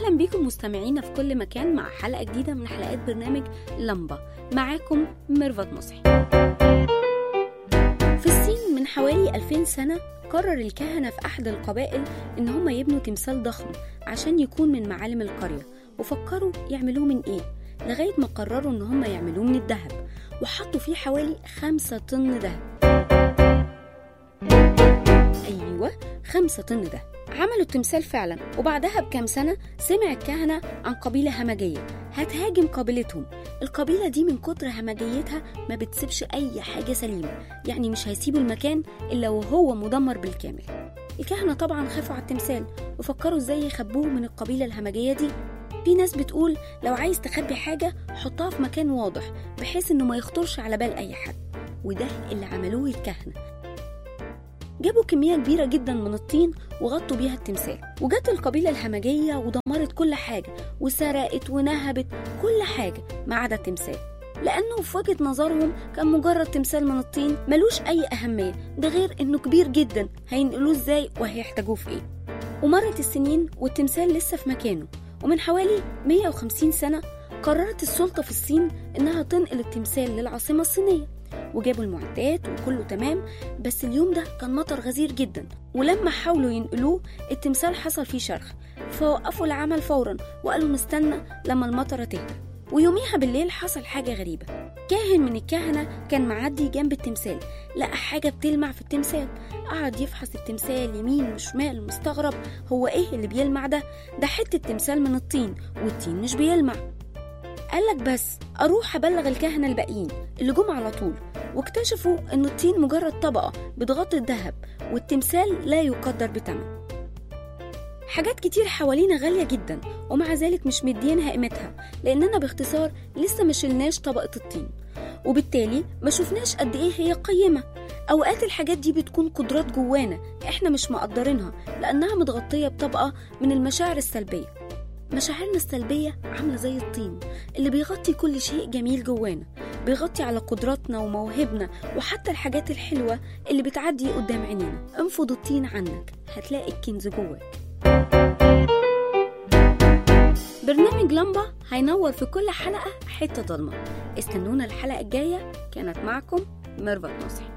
أهلا بيكم مستمعينا في كل مكان مع حلقة جديدة من حلقات برنامج لمبة معاكم ميرفت مصحي في الصين من حوالي 2000 سنة قرر الكهنة في أحد القبائل إن هم يبنوا تمثال ضخم عشان يكون من معالم القرية وفكروا يعملوه من إيه لغاية ما قرروا إن هم يعملوه من الذهب وحطوا فيه حوالي خمسة طن دهب أيوة خمسة طن دهب عملوا التمثال فعلا وبعدها بكام سنة سمع الكهنة عن قبيلة همجية هتهاجم قبيلتهم القبيلة دي من كتر همجيتها ما بتسيبش أي حاجة سليمة يعني مش هيسيبوا المكان إلا وهو مدمر بالكامل الكهنة طبعا خافوا على التمثال وفكروا ازاي يخبوه من القبيلة الهمجية دي في ناس بتقول لو عايز تخبي حاجة حطها في مكان واضح بحيث انه ما يخطرش على بال اي حد وده اللي عملوه الكهنة جابوا كمية كبيرة جدا من الطين وغطوا بيها التمثال وجت القبيلة الهمجية ودمرت كل حاجة وسرقت ونهبت كل حاجة ما عدا التمثال لأنه في وجهة نظرهم كان مجرد تمثال من الطين ملوش أي أهمية ده غير إنه كبير جدا هينقلوه إزاي وهيحتاجوه في إيه ومرت السنين والتمثال لسه في مكانه ومن حوالي 150 سنة قررت السلطة في الصين إنها تنقل التمثال للعاصمة الصينية وجابوا المعدات وكله تمام بس اليوم ده كان مطر غزير جدا ولما حاولوا ينقلوه التمثال حصل فيه شرخ فوقفوا العمل فورا وقالوا نستنى لما المطرة تهدى ويوميها بالليل حصل حاجة غريبة كاهن من الكهنة كان معدي جنب التمثال لقى حاجة بتلمع في التمثال قعد يفحص التمثال يمين وشمال مستغرب هو ايه اللي بيلمع ده ده حتة تمثال من الطين والطين مش بيلمع قالك بس أروح أبلغ الكهنة الباقيين اللي جم على طول واكتشفوا إن الطين مجرد طبقة بتغطي الذهب والتمثال لا يقدر بتمن حاجات كتير حوالينا غالية جدا ومع ذلك مش مدينها قيمتها لأننا باختصار لسه ما شلناش طبقة الطين وبالتالي ما شفناش قد إيه هي قيمة أوقات الحاجات دي بتكون قدرات جوانا إحنا مش مقدرينها لأنها متغطية بطبقة من المشاعر السلبية مشاعرنا السلبية عاملة زي الطين اللي بيغطي كل شيء جميل جوانا بيغطي على قدراتنا ومواهبنا وحتى الحاجات الحلوة اللي بتعدي قدام عينينا انفض الطين عنك هتلاقي الكنز جواك برنامج لمبة هينور في كل حلقة حتة ضلمة استنونا الحلقة الجاية كانت معكم ميرفت نصحي